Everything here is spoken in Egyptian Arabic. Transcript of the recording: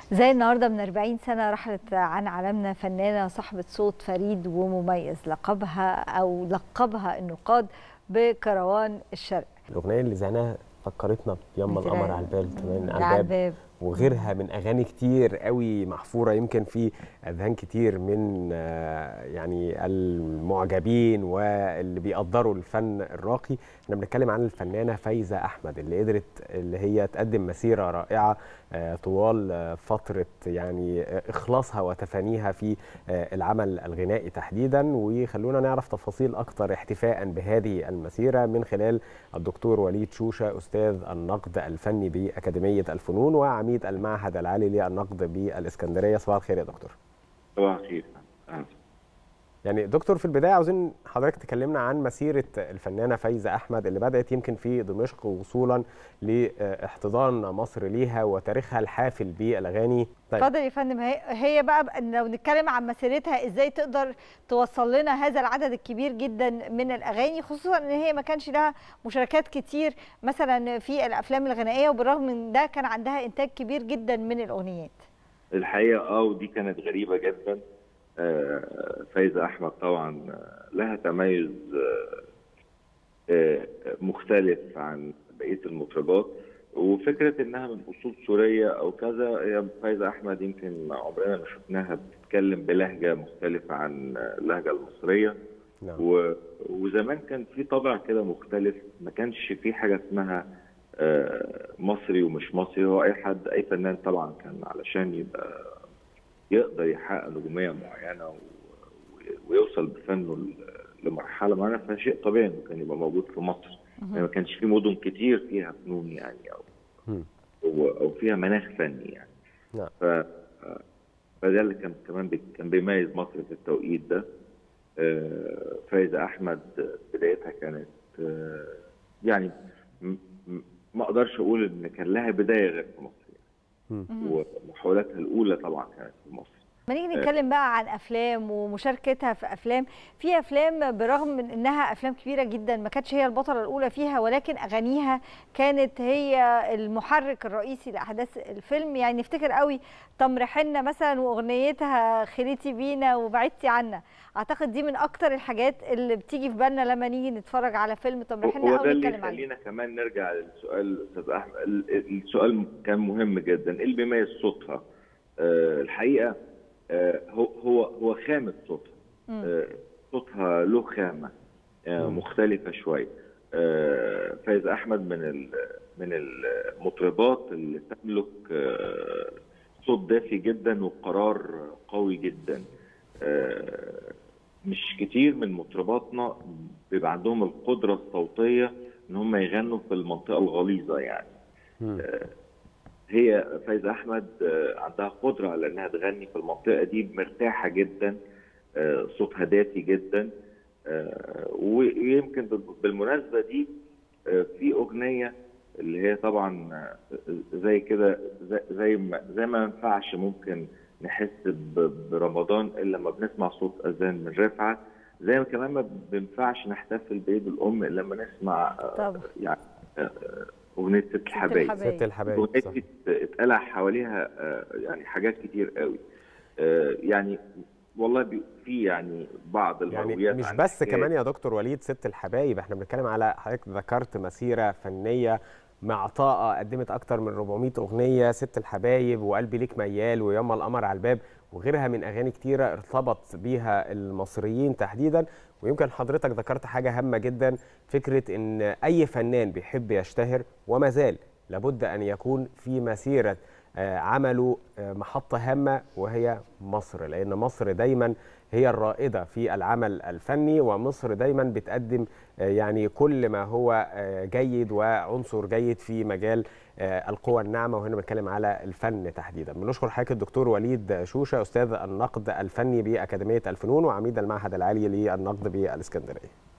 زي النهارده من 40 سنه رحلت عن عالمنا فنانه صاحبه صوت فريد ومميز لقبها او لقبها النقاد بكروان الشرق الاغنيه اللي زعناها فكرتنا بيما مثل القمر على البال كمان على على الباب الباب وغيرها من اغاني كتير قوي محفوره يمكن في اذهان كتير من آه، يعني المعجبين واللي بيقدروا الفن الراقي احنا بنتكلم عن الفنانه فايزه احمد اللي قدرت اللي هي تقدم مسيره رائعه آه، طوال آه، فتره يعني آه، اخلاصها وتفانيها في آه، العمل الغنائي تحديدا وخلونا نعرف تفاصيل اكتر احتفاء بهذه المسيره من خلال الدكتور وليد شوشه استاذ النقد الفني باكاديميه الفنون وعميد المعهد العالي للنقد بالاسكندريه صباح الخير يا دكتور صباح الخير أهلا. يعني دكتور في البدايه عاوزين حضرتك تكلمنا عن مسيره الفنانه فايزه احمد اللي بدات يمكن في دمشق وصولا لاحتضان مصر ليها وتاريخها الحافل بالاغاني طيب اتفضل يا فندم هي, هي بقى ب- لو نتكلم عن مسيرتها ازاي تقدر توصل لنا هذا العدد الكبير جدا من الاغاني خصوصا ان هي ما كانش لها مشاركات كتير مثلا في الافلام الغنائيه وبالرغم من ده كان عندها انتاج كبير جدا من الاغنيات الحقيقه اه ودي كانت غريبه جدا آه، فايزه احمد طبعا آه، لها تميز آه، آه، مختلف عن بقيه المطربات وفكره انها من اصول سوريه او كذا هي فايزه احمد يمكن عمرنا ما شفناها بتتكلم بلهجه مختلفه عن اللهجه المصريه نعم. و... وزمان كان في طبع كده مختلف ما كانش في حاجه اسمها آه، مصري ومش مصري هو اي حد اي فنان طبعا كان علشان يبقى يقدر يحقق نجوميه معينه و... و- ويوصل بفنه ل- لمرحله معينه فشيء طبيعي انه كان يبقى موجود في مصر يعني ما كانش في مدن كتير فيها فنون يعني او مم. او, أو فيها مناخ فني يعني نعم. ف فده اللي كان كمان بي- كان بيميز مصر في التوقيت ده آه، فايزة أحمد بدايتها كانت آه، يعني م- م- ما أقدرش أقول إن كان لها بداية غير في مصر يعني. ومحاولاتها الأولى طبعا كانت في مصر ما نيجي نتكلم بقى عن افلام ومشاركتها في افلام في افلام برغم من انها افلام كبيره جدا ما كانتش هي البطله الاولى فيها ولكن اغانيها كانت هي المحرك الرئيسي لاحداث الفيلم يعني نفتكر قوي تمر حنه مثلا واغنيتها خليتي بينا وبعدتي عنا اعتقد دي من اكتر الحاجات اللي بتيجي في بالنا لما نيجي نتفرج على فيلم تمر حنه هو او ده اللي نتكلم عليه يخلينا كمان نرجع للسؤال أستاذ أحمد ال- السؤال كان مهم جدا إيه اللي بيميز صوتها؟ آه، الحقيقة آه، هو هو هو خامة صوتها مم. آه، صوتها له خامة آه، مختلفة شوية آه، فايز أحمد من ال- من المطربات اللي تملك آه، صوت دافي جدا وقرار قوي جدا آه، مش كتير من مطرباتنا بيبقى عندهم القدرة الصوتية إن هم يغنوا في المنطقة الغليظة يعني مم. هي فايزة أحمد آه، عندها قدرة على إنها تغني في المنطقة دي مرتاحة جدا آه، صوتها دافي جدا آه، ويمكن بال- بالمناسبة دي آه، في أغنية اللي هي طبعا آه، زي كده زي- زي ما زي ما ينفعش ممكن نحس ب- برمضان إلا لما بنسمع صوت أذان من رفعت زي ما كمان ما بينفعش نحتفل بعيد الأم إلا لما نسمع آه، طبعا. يعني آه، آه، أغنية ست الحبايب الحبايب. ست الحبايب الأغنية صح. دي اتقلع حواليها آه، يعني حاجات كتير قوي آه، يعني والله بي- في يعني بعض يعني المرويات مش عن بس حكاية- كمان يا دكتور وليد ست الحبايب احنا بنتكلم على حضرتك ذكرت مسيره فنيه مع طاقه قدمت اكتر من 400 اغنيه ست الحبايب وقلبي ليك ميال ويما القمر على الباب وغيرها من اغاني كتيره ارتبط بيها المصريين تحديدا ويمكن حضرتك ذكرت حاجه هامه جدا فكره ان اي فنان بيحب يشتهر وما زال لابد ان يكون في مسيره آه، عملوا آه، محطة هامة وهي مصر لأن مصر دايما هي الرائدة في العمل الفني ومصر دايما بتقدم آه، يعني كل ما هو آه، جيد وعنصر جيد في مجال آه، القوى الناعمة وهنا بنتكلم على الفن تحديدا بنشكر حضرتك الدكتور وليد شوشة أستاذ النقد الفني بأكاديمية الفنون وعميد المعهد العالي للنقد بالإسكندرية